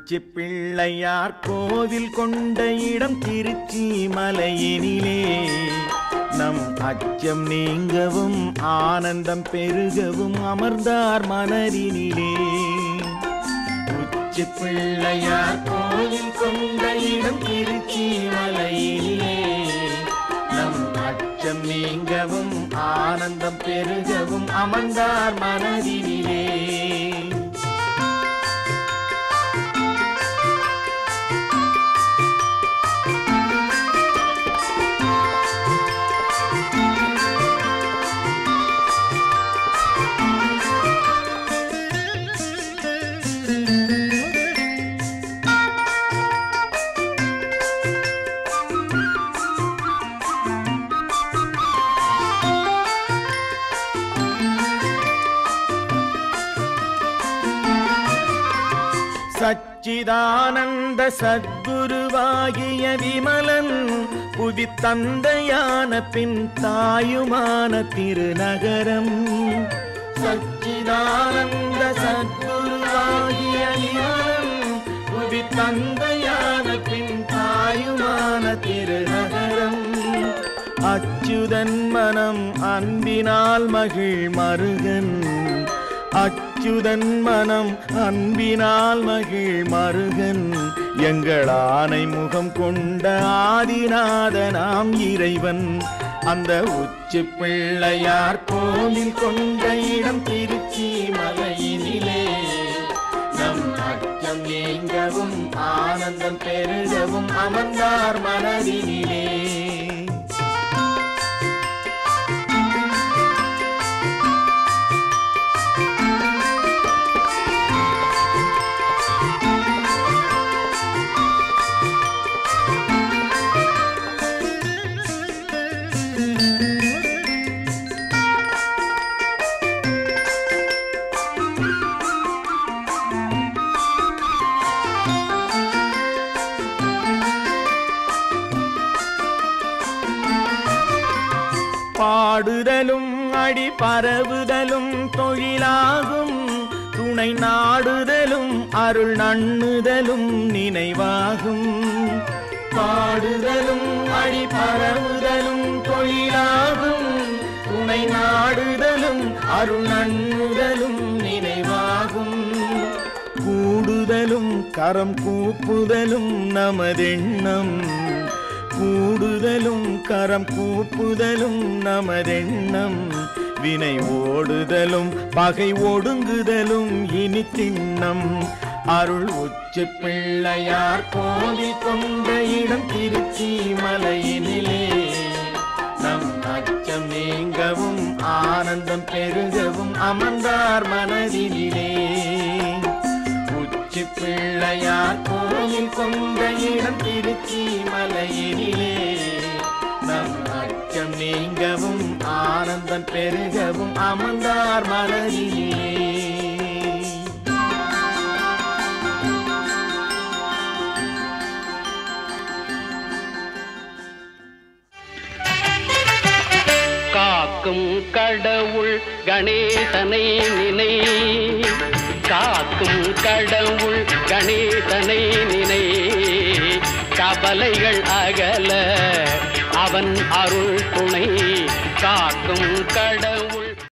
உச்சி பிள்ளையார் கோவில் கொண்ட இடம் திருச்சி மலையினிலே நம் அச்சம் நீங்கவும் ஆனந்தம் பெருகவும் அமர்ந்தார் மனதினிலே உச்சி பிள்ளையார் கோவில் கொண்ட இடம் திருச்சி மலையிலே நம் அச்சம் நீங்கவும் ஆனந்தம் பெருகவும் அமர்ந்தார் மனதினிலே சச்சிதானந்த சத்குருவாகிய விமலன் புவி தந்தையான பின் தாயுமான திருநகரம் சச்சிதானந்த சத்குருவாகிய விமலன் புவி தந்தையான பின் தாயுமான திருநகரம் அச்சுதன் மனம் அன்பினால் மகிழ் மருகன் அச்சுதன் மனம் அன்பினால் மகிழ் மருகன் எங்கள் ஆனை முகம் கொண்ட ஆதிநாத நாம் இறைவன் அந்த உச்சி பிள்ளையார் கோவில் கொண்ட இடம் திருச்சி மலையினிலே நம் அச்சம் நீங்கவும் ஆனந்தம் பெருகவும் அமர்ந்தார் மனதினிலே பாடுதலும் அடி பரவுதலும் தொழிலாகும் துணை நாடுதலும் அருள் நண்ணுதலும் நினைவாகும் பாடுதலும் அடி பரவுதலும் தொழிலாகும் துணை நாடுதலும் அருள் நண்ணுதலும் நினைவாகும் கூடுதலும் கரம் கூப்புதலும் நமதெண்ணம் கூடுதலும் கரம் கூப்புதலும் நமதெண்ணம் வினை ஓடுதலும் பகை ஒடுங்குதலும் இனி திண்ணம் அருள் உச்சி பிள்ளையார் கோவில் கொண்ட இடம் திருச்சி மலையினிலே நம் அச்சம் நீங்கவும் ஆனந்தம் பெருகவும் அமர்ந்தார் மனதினிலே உச்சி பிள்ளையார் கோயில் கொண்ட இடம் திருச்சி மலையினிலே நம் அச்சம் நீங்கவும் ஆனந்தம் பெருகவும் அமர்ந்தார் மனதினிலே காக்கும் கடவுள் கணேசனை நினை காக்கும் கடவுள் கணேசனை நினை கவலைகள் அகல அவன் அருள் துணை காக்கும் கடவுள்